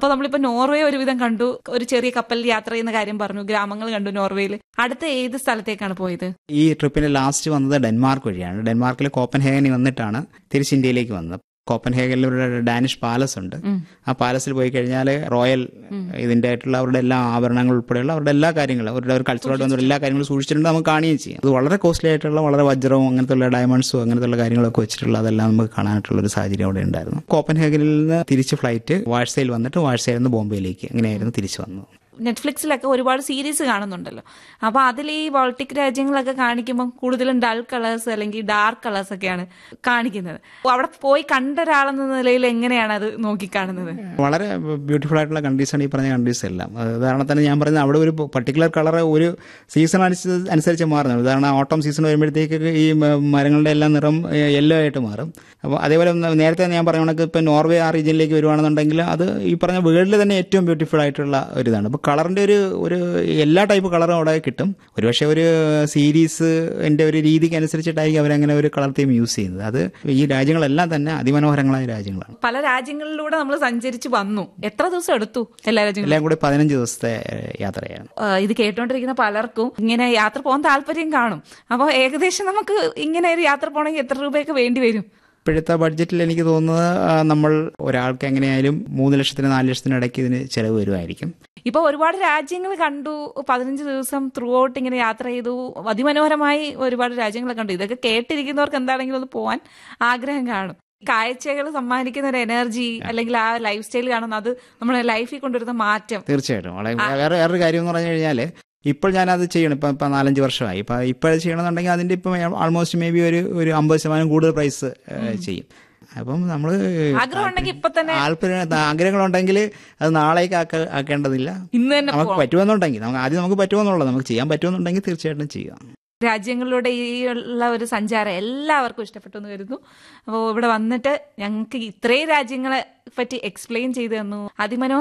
അപ്പൊ നമ്മളിപ്പോ നോർവേ ഒരുവിധം കണ്ടു ഒരു ചെറിയ കപ്പലിൽ യാത്ര ചെയ്യുന്ന കാര്യം പറഞ്ഞു ഗ്രാമങ്ങൾ കണ്ടു നോർവേയിൽ അടുത്ത ഏത് സ്ഥലത്തേക്കാണ് പോയത് ഈ ട്രിപ്പിന് ലാസ്റ്റ് വന്നത് ഡെൻമാർക്ക് വഴിയാണ് ഡെൻമാർക്കിൽ കോപ്പൻഹേഗനിൽ വന്നിട്ടാണ് തിരിച്ച് ഇന്ത്യയിലേക്ക് വന്നത് കോപ്പൻഹേഗനിൽ ഒരു ഡാനിഷ് പാലസ് ഉണ്ട് ആ പാലസിൽ പോയി കഴിഞ്ഞാൽ റോയൽ ഇതിന്റെ ആയിട്ടുള്ള അവരുടെ എല്ലാ ആഭരണങ്ങൾ ഉൾപ്പെടെയുള്ള അവരുടെ എല്ലാ കാര്യങ്ങളും അവരുടെ ഒരു കൾച്ചറായിട്ട് വന്ന എല്ലാ കാര്യങ്ങളും സൂക്ഷിച്ചിട്ടുണ്ട് നമുക്ക് കാണുകയും ചെയ്യും അത് വളരെ കോസ്റ്റ്ലി ആയിട്ടുള്ള വളരെ വജ്രവും അങ്ങനത്തെ ഡയമണ്ട്സും അങ്ങനത്തെ കാര്യങ്ങളൊക്കെ വെച്ചിട്ടുള്ള അതെല്ലാം നമുക്ക് കാണാനായിട്ടുള്ള ഒരു സാഹചര്യം അവിടെ ഉണ്ടായിരുന്നു കോപ്പൻഹേഗനിൽ നിന്ന് തിരിച്ച് ഫ്ലൈറ്റ് വാഴ്സയിൽ വന്നിട്ട് വാഴ്സയിൽ നിന്ന് ബോംബെയിലേക്ക് അങ്ങനെയായിരുന്നു തിരിച്ചു വന്നത് നെറ്റ്ഫ്ലിക്സിലൊക്കെ ഒരുപാട് സീരീസ് കാണുന്നുണ്ടല്ലോ അപ്പൊ അതിൽ ഈ ബോൾട്ടിക് രാജ്യങ്ങളൊക്കെ കാണിക്കുമ്പോൾ കൂടുതലും ഡൾ കളേഴ്സ് അല്ലെങ്കിൽ ഡാർക്ക് കളേഴ്സ് ഒക്കെയാണ് കാണിക്കുന്നത് അപ്പൊ അവിടെ പോയി കണ്ട ഒരാളെന്ന നിലയിൽ എങ്ങനെയാണ് അത് നോക്കിക്കാണുന്നത് വളരെ ബ്യൂട്ടിഫുൾ ആയിട്ടുള്ള കൺട്രീസാണ് ഈ പറഞ്ഞ കൺട്രീസ് എല്ലാം ഉദാഹരണത്തിന് ഞാൻ പറഞ്ഞത് അവിടെ ഒരു പർട്ടിക്കുലർ കളർ ഒരു സീസൺ അനുസരിച്ച് അനുസരിച്ച് മാറുന്നത് ഉദാഹരണം ഓട്ടം സീസൺ വരുമ്പോഴത്തേക്ക് ഈ മ- മരങ്ങളുടെ എല്ലാം നിറം യെല്ലോ ആയിട്ട് മാറും അപ്പോൾ അതേപോലെ ന- നേരത്തെ ഞാൻ പറഞ്ഞ കണക്ക് ഇപ്പോൾ നോർവേ ആ റീജിയനിലേക്ക് വരുവാണെന്നുണ്ടെങ്കിൽ അത് ഈ പറഞ്ഞ വേൾഡിൽ തന്നെ ഏറ്റവും ബ്യൂട്ടിഫുൾ ആയിട്ടുള്ള ഒരു ഇതാണ് അപ്പോൾ കളറിൻ്റെ ഒരു ഒരു എല്ലാ ടൈപ്പ് കളറും അവിടെ കിട്ടും ഒരുപക്ഷെ ഒരു സീരീസ് എൻ്റെ ഒരു രീതിക്ക് അനുസരിച്ചിട്ടായിരിക്കും അവരങ്ങനെ ഒരു കളർ തീം യൂസ് ചെയ്യുന്നത് അത് ഈ രാജ്യങ്ങളെല്ലാം തന്നെ അതിമനോഹരങ്ങളായ രാജ്യങ്ങളാണ് പല രാജ്യങ്ങളിലൂടെ നമ്മൾ സഞ്ചരിച്ച് വന്നു എത്ര ദിവസം എടുത്തു എല്ലാ രാജ്യങ്ങളും എല്ലാം കൂടി പതിനഞ്ച് ദിവസത്തെ ഏഹ്, യാത്രയാണ് ആ, ഇത് കേട്ടോണ്ടിരിക്കുന്ന പലർക്കും ഇങ്ങനെ യാത്ര പോകാൻ താല്പര്യം കാണും അപ്പോൾ ഏകദേശം നമുക്ക് ഇങ്ങനെ ഒരു യാത്ര പോകണമെങ്കിൽ എത്ര രൂപയൊക്കെ വേണ്ടി വരും ഇപ്പോഴത്തെ ബഡ്ജറ്റിൽ എനിക്ക് തോന്നുന്നത് ആ, നമ്മൾ ഒരാൾക്ക് എങ്ങനെയായാലും മൂന്ന് ലക്ഷത്തിന് നാല് ലക്ഷത്തിന് ഇടയ്ക്ക് ഇതിന് ചിലവ് വരുമായിരിക്കും ഇപ്പൊ ഒരുപാട് രാജ്യങ്ങൾ കണ്ടു പതിനഞ്ച് ദിവസം ത്രൂ ഔട്ട് ഇങ്ങനെ യാത്ര ചെയ്തു അതിമനോഹരമായി ഒരുപാട് രാജ്യങ്ങൾ കണ്ടു ഇതൊക്കെ കേട്ടിരിക്കുന്നവർക്ക് എന്താണെങ്കിലും ഒന്ന് പോകാൻ ആഗ്രഹം കാണും കാഴ്ചകൾ സമ്മാനിക്കുന്ന ഒരു എനർജി അല്ലെങ്കിൽ ആ ലൈഫ് സ്റ്റൈൽ കാണുന്ന അത് നമ്മുടെ ലൈഫിൽ കൊണ്ടുവരുന്ന മാറ്റം തീർച്ചയായിട്ടും വളരെ വേറെ വേറൊരു കാര്യം എന്ന് പറഞ്ഞു കഴിഞ്ഞാൽ ഇപ്പോൾ ഞാനത് ചെയ്യണം ഇപ്പം ഇപ്പം നാലഞ്ച് വർഷമായി ഇപ്പം ഇപ്പോഴത് ചെയ്യണമെന്നുണ്ടെങ്കിൽ അതിൻ്റെ ഇപ്പം ആൾമോസ്റ്റ് മേ ബി ഒരു ഒരു അമ്പത് ശതമാനം കൂടുതൽ പ്രൈസ് ചെയ്യും അപ്പം നമ്മൾ ആഗ്രഹം ഉണ്ടെങ്കിൽ ഇപ്പൊ തന്നെ താല്പര്യം ആഗ്രഹങ്ങളുണ്ടെങ്കിൽ അത് നാളേക്ക് ആക്ക ആക്കേണ്ടതില്ല ഇന്ന് തന്നെ നമുക്ക് പറ്റുമെന്നുണ്ടെങ്കിൽ നമുക്ക് ആദ്യം നമുക്ക് പറ്റുമെന്നുള്ളത് നമുക്ക് ചെയ്യാൻ പറ്റുമെന്നുണ്ടെങ്കിൽ തീർച്ചയായിട്ടും ചെയ്യാം രാജ്യങ്ങളിലൂടെ ഈ ഉള്ള ഒരു സഞ്ചാരം എല്ലാവർക്കും ഇഷ്ടപ്പെട്ടു എന്ന് കരുതുന്നു അപ്പോൾ ഇവിടെ വന്നിട്ട് ഞങ്ങൾക്ക് ഇത്രയും രാജ്യങ്ങളെ പറ്റി എക്സ്പ്ലെയിൻ ചെയ്തു തന്നു അതിമനോഹര